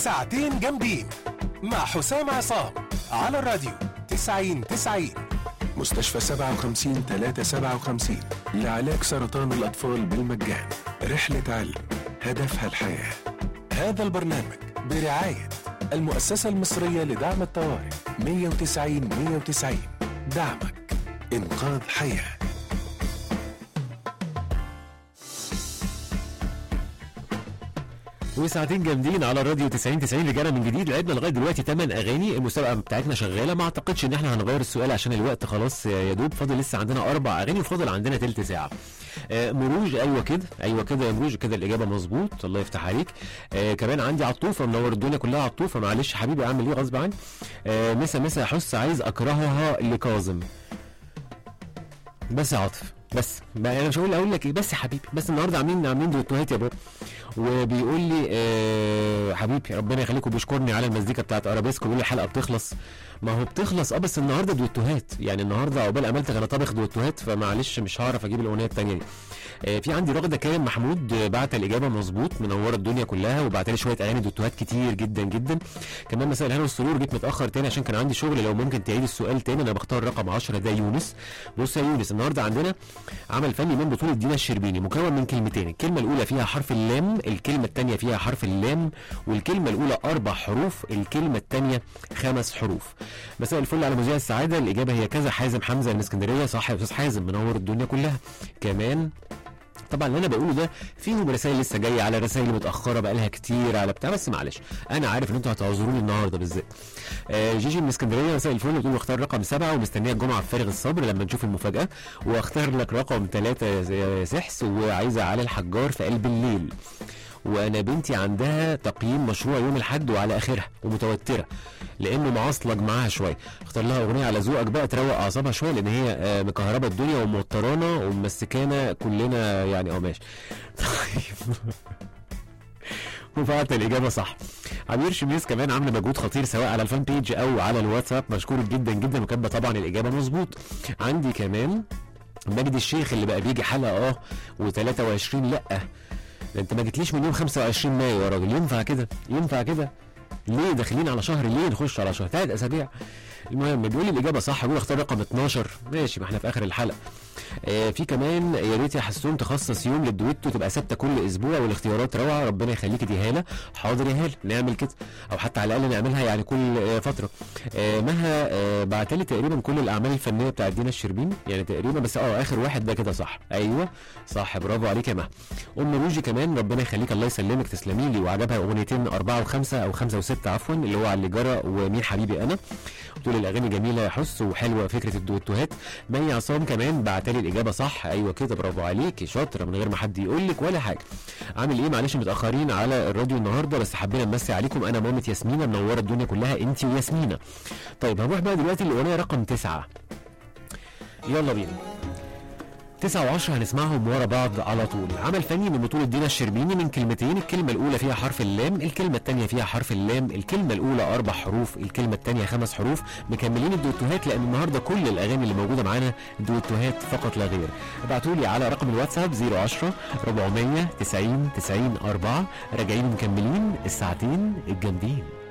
ساعتين جامدين مع حسام عصام على الراديو 90 90 مستشفى 57 357 لعلاج سرطان الأطفال بالمجان رحلة علم هدفها الحياة هذا البرنامج برعاية المؤسسة المصرية لدعم الطوارئ 190 190 دعمك إنقاذ حياه وساعتين جامدين على الراديو 90 90 رجعنا من جديد لعبنا لغايه دلوقتي 8 اغاني المسابقه بتاعتنا شغاله ما اعتقدش ان احنا هنغير السؤال عشان الوقت خلاص يا دوب فاضل لسه عندنا اربع اغاني وفاضل عندنا تلت ساعه آه مروج ايوه كده ايوه كده يا مروج كده الاجابه مظبوط الله يفتح عليك آه كمان عندي عطوفه منور الدنيا كلها عطوفه معلش حبيبي اعمل ايه غصب عني آه مسا مسا حس عايز اكرهها لكاظم بس يا عاطف بس بقى انا مش هقول اقول لك ايه بس يا حبيبي بس النهارده عاملين عاملين دوتوهات يا بابا وبيقول لي آه حبيبي ربنا يخليك وبيشكرني على المزيكا بتاعت ارابيسك بيقول لي الحلقه بتخلص ما هو بتخلص اه بس النهارده دوتوهات يعني النهارده عقبال امالتك انا طابخ دوتوهات فمعلش مش هعرف اجيب الاغنيه الثانيه دي آه في عندي رغده كريم محمود آه، بعت الاجابه مظبوط منوره الدنيا كلها وبعت لي شويه اغاني دوتوهات كتير جدا جدا كمان مساء الهنا والسرور جيت متاخر تاني عشان كان عندي شغل لو ممكن تعيد السؤال تاني انا بختار رقم 10 ده يونس بص يا يونس النهارده عندنا عمل فني من بطوله دينا الشربيني مكون من كلمتين الكلمه الاولى فيها حرف اللام الكلمه الثانيه فيها حرف اللام والكلمه الاولى اربع حروف الكلمه الثانيه خمس حروف مساء الفل على مذيع السعاده الاجابه هي كذا حازم حمزه من اسكندريه صح يا استاذ حازم منور الدنيا كلها كمان طبعا اللي انا بقوله ده فيهم رسائل لسه جايه على رسائل متاخره بقالها كتير على بتاع بس معلش انا عارف ان انتوا هتعذروني النهارده بالذات آه جيجي من اسكندريه مساء الفل بتقول اختار رقم سبعه ومستنيه الجمعه بفارغ الصبر لما نشوف المفاجاه واختار لك رقم ثلاثه يا سحس وعايزه علي الحجار في قلب الليل وانا بنتي عندها تقييم مشروع يوم الاحد وعلى اخرها ومتوتره لانه معصلج معاها شويه اختار لها اغنيه على ذوقك بقى تروق اعصابها شويه لان هي آه، مكهربه الدنيا وموترانا وممسكانا كلنا يعني اه ماشي طيب وفعلت الاجابه صح عبير شميس كمان عامله مجهود خطير سواء على الفان بيج او على الواتساب مشكور جدا جدا وكاتبه طبعا الاجابه مظبوط عندي كمان مجدي الشيخ اللي بقى بيجي حلقه اه و23 لا ده انت ما جيتليش من يوم 25 مايو يا راجل ينفع كده ينفع كده ليه داخلين على شهر ليه نخش على شهر ثلاث اسابيع المهم بيقول لي الاجابه صح بيقول اختار رقم 12 ماشي ما احنا في اخر الحلقه آه في كمان يا ريت يا حسون تخصص يوم للدويتو تبقى ثابته كل اسبوع والاختيارات روعه ربنا يخليك دي هاله حاضر يا هاله نعمل كده او حتى على الاقل نعملها يعني كل آه فتره آه مها آه بعت لي تقريبا كل الاعمال الفنيه بتاعت دينا الشربيني يعني تقريبا بس اه اخر واحد ده كده صح ايوه صح برافو عليك يا مها ام روجي كمان ربنا يخليك الله يسلمك تسلمي لي وعجبها اغنيتين اربعه وخمسه او خمسه وسته عفوا اللي هو على اللي جرى ومين حبيبي انا قلت له الاغاني جميله يا حس وحلوه فكره الدويتوهات مي عصام كمان بعت لي الاجابه صح ايوه كده برافو عليك شاطره من غير ما حد يقول لك ولا حاجه عامل ايه معلش متاخرين على الراديو النهارده بس حبينا نمسي عليكم انا مامة ياسمينه منوره الدنيا كلها انت وياسمينه طيب هنروح بقى دلوقتي الاغنيه رقم تسعة يلا بينا تسعة وعشرة هنسمعهم ورا بعض على طول عمل فني من بطولة دينا الشربيني من كلمتين الكلمة الأولى فيها حرف اللام الكلمة الثانية فيها حرف اللام الكلمة الأولى أربع حروف الكلمة الثانية خمس حروف مكملين الدوتوهات لأن النهاردة كل الأغاني اللي موجودة معانا دوتوهات فقط لا غير ابعتوا لي على رقم الواتساب 010 400 90 90 4 راجعين مكملين الساعتين الجامدين